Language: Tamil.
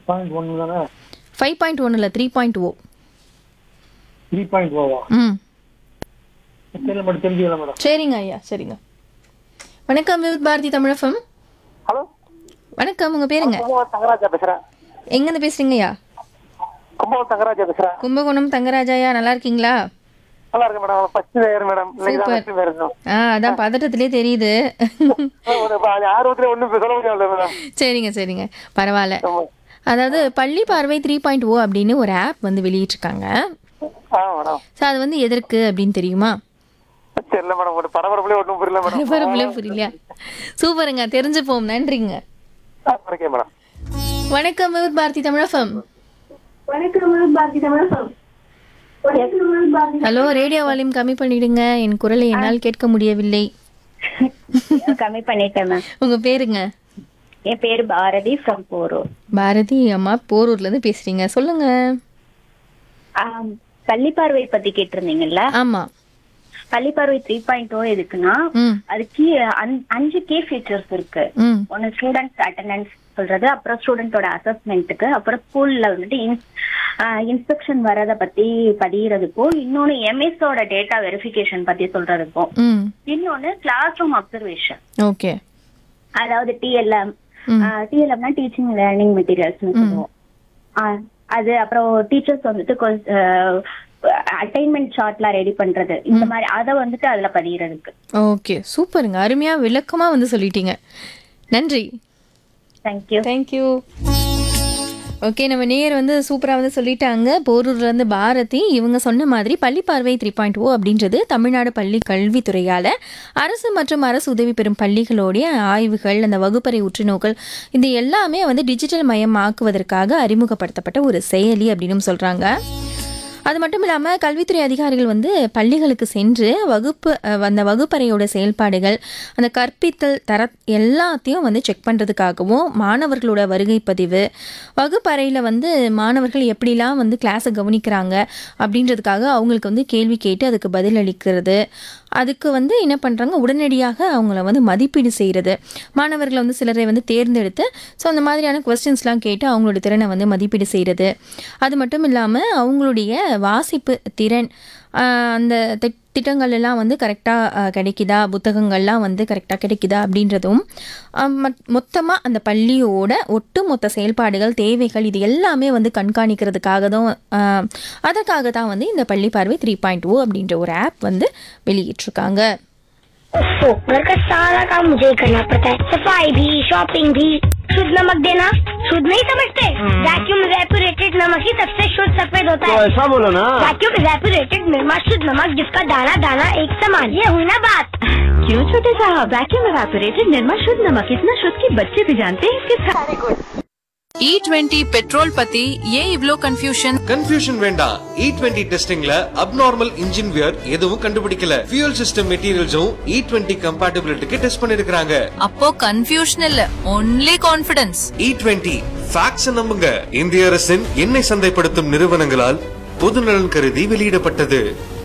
பாயிண்ட் ஒன்று தானே ஃபைவ் பாயிண்ட் ஒன் இல்லை three point O three point ஓவா ம் தெரியல மேடம் தெரிஞ்சுக்கல மேடம் சரிங்க ஐயா சரிங்க வணக்கம் விவித் பாரதி தமிழகம் ஹலோ வணக்கம் உங்க பேருங்க கும்பகோணம் தங்கராஜா பேசுறேன் எங்கேருந்து பேசுறீங்க ஐயா கும்பகோணம் தங்கராஜா பேசுறேன் கும்பகோணம் தங்கராஜாயா நல்லா இருக்கீங்களா நல்லா இருக்கு மேடம் ஃபர்ஸ்ட் வேறு மேடம் இன்னைக்கு தான் Super. ஃபர்ஸ்ட் வேறு இருக்கும் ஆ அதான் பதட்டத்திலே தெரியுது ஒரு ப- அது ஆர்வத்துல ஒண்ணும் சொல்ல முடியாது மேடம் சரிங்க சரிங்க பரவாயில்ல அதாவது பள்ளி பார்வை த்ரீ பாயிண்ட் ஓ அப்படின்னு ஒரு ஆப் வந்து வெளியிட்டிருக்காங்க ஆ மேடம் ஸோ அது வந்து எதற்கு அப்படின்னு தெரியுமா தெரியல மேடம் ஒரு பரபரப்புலயே ஒன்றும் புரியல மேடம் பரபரப்புல புரியலையா சூப்பருங்க தெரிஞ்சுப்போம் நன்றிங்க ஓகே மேடம் வணக்கம் விவித் பாரதி தமிழகம் ஹலோ ரேடியோ வால்யூம் கம்மி பண்ணிடுங்க என் குரலை என்னால் கேட்க முடியவில்லை கம்மி பண்ணிட்டேன் மேம் உங்க பேருங்க என் பேரு பாரதி ஃப்ரம் போரூர் பாரதி அம்மா போரூர்ல இருந்து பேசுறீங்க சொல்லுங்க ஆம், பள்ளி பார்வை பத்தி கேட்டிருந்தீங்கல்ல ஆமா பள்ளி பார்வை த்ரீ பாயிண்ட் ஓ எதுக்குன்னா ம் அதுக்கு அஞ்- அஞ்சு கே ஃபீச்சர்ஸ் இருக்கு ம் ஒன்னு ஸ்டூடெண்ட் அட்டெண்டன்ஸ் சொல்றது அப்புறம் ஸ்டூடெண்டோட அசஸ்மெண்ட்டுக்கு அப்புறம் ஸ்கூல்ல வந்துட்டு இன்ஸ்பெக்ஷன் வரத பத்தி பதியறதுக்கும் இன்னொன்னு எம்எஸோட டேட்டா வெரிஃபிகேஷன் பத்தி சொல்றதுக்கும் ம் இன்னொன்னு கிளாஸ் ரூம் அப்சர்வேஷன் ஓகே அதாவது டிஎல்எம் ம். டிஎல்எம்னா டீச்சிங் லேர்னிங் மெட்டீரியல்ஸ் சொல்லுவோம் ஆ, அது அப்புறம் டீச்சர்ஸ் வந்துட்டு அட்டைன்மெண்ட் சார்ட்லாம் ரெடி பண்றது இந்த மாதிரி அதை வந்துட்டு அதுல பதியறதுக்கு ஓகே சூப்பருங்க அருமையா விளக்கமா வந்து சொல்லிட்டீங்க நன்றி தேங்க்யூ தேங்க்யூ ஓகே நம்ம நேர் வந்து சூப்பராக வந்து சொல்லிட்டாங்க போரூர்ல இருந்து பாரதி இவங்க சொன்ன மாதிரி பள்ளி பார்வை த்ரீ பாயிண்ட் ஓ அப்படின்றது தமிழ்நாடு பள்ளி கல்வித்துறையால் அரசு மற்றும் அரசு உதவி பெறும் பள்ளிகளுடைய ஆய்வுகள் அந்த வகுப்பறை உற்றுநோக்கல் இது எல்லாமே வந்து டிஜிட்டல் மயம் ஆக்குவதற்காக அறிமுகப்படுத்தப்பட்ட ஒரு செயலி அப்படின்னு சொல்கிறாங்க அது மட்டும் இல்லாமல் கல்வித்துறை அதிகாரிகள் வந்து பள்ளிகளுக்கு சென்று வகுப்பு அஹ், அந்த வகுப்பறையோட செயல்பாடுகள் அந்த கற்பித்தல் தர எல்லாத்தையும் வந்து செக் பண்ணுறதுக்காகவும் மாணவர்களோட வருகை பதிவு வகுப்பறையில் வந்து மாணவர்கள் எப்படிலாம் வந்து கிளாஸை கவனிக்கிறாங்க அப்படின்றதுக்காக அவங்களுக்கு வந்து கேள்வி கேட்டு அதுக்கு பதில் அளிக்கிறது அதுக்கு வந்து என்ன பண்ணுறாங்க உடனடியாக அவங்கள வந்து மதிப்பீடு செய்கிறது மாணவர்களை வந்து சிலரை வந்து தேர்ந்தெடுத்து ஸோ அந்த மாதிரியான கொஸ்டின்ஸ்லாம் கேட்டு அவங்களோட திறனை வந்து மதிப்பீடு செய்கிறது அது மட்டும் இல்லாமல் அவங்களுடைய வாசிப்பு திறன் ஆஹ் அந்த திட்- திட்டங்கள் எல்லாம் வந்து கரெக்டாக கிடைக்குதா புத்தகங்கள்லாம் வந்து கரெக்டாக கிடைக்குதா அப்படின்றதும் மொத்தமாக அந்த பள்ளியோட ஒட்டுமொத்த செயல்பாடுகள் தேவைகள் இது எல்லாமே வந்து கண்காணிக்கிறதுக்காக தான் ஆஹ் அதற்காக தான் வந்து இந்த பள்ளி பார்வை த்ரீ பாயிண்ட் ஓ அப்படின்ற ஒரு ஆப் வந்து வெளியிட்டிருக்காங்க ओफो, घर का सारा काम मुझे ही करना पड़ता है सफाई भी शॉपिंग भी शुद्ध नमक देना शुद्ध नहीं समझते वैक्यूम रेपुरेटेड नमक ही सबसे शुद्ध सफेद होता है ऐसा बोलो ना वैक्यूम रेपुरेटेड निर्मा शुद्ध नमक जिसका दाना दाना एक समान ये हुई ना बात क्यों छोटे साहब वैक्यूम एवापोरेटेड निर्मा शुद्ध नमक इतना शुद्ध कि बच्चे भी जानते हैं इसके सारे இ டுவெண்ட்டி பெட்ரோல் பத்தி ஏன் இவ்ளோ கன்ஃபியூஷன் கன்ஃபியூஷன் வேண்டாம் இ டுவெண்ட்டி டெஸ்டிங்ல அப்நார்மல் இன்ஜின் வியர் எதுவும் கண்டுபிடிக்கல ஃபியூல் சிஸ்டம் மெட்டீரியல்ஸும் இ டுவெண்ட்டி கம்பேட்டபிலிட்டிக்கு டெஸ்ட் பண்ணிருக்காங்க அப்போ கன்ஃபியூஷன் இல்ல only confidence E twenty facts நம்புங்க இந்திய அரசின் எண்ணெய் சந்தைப்படுத்தும் நிறுவனங்களால் பொதுநலன் கருதி வெளியிடப்பட்டது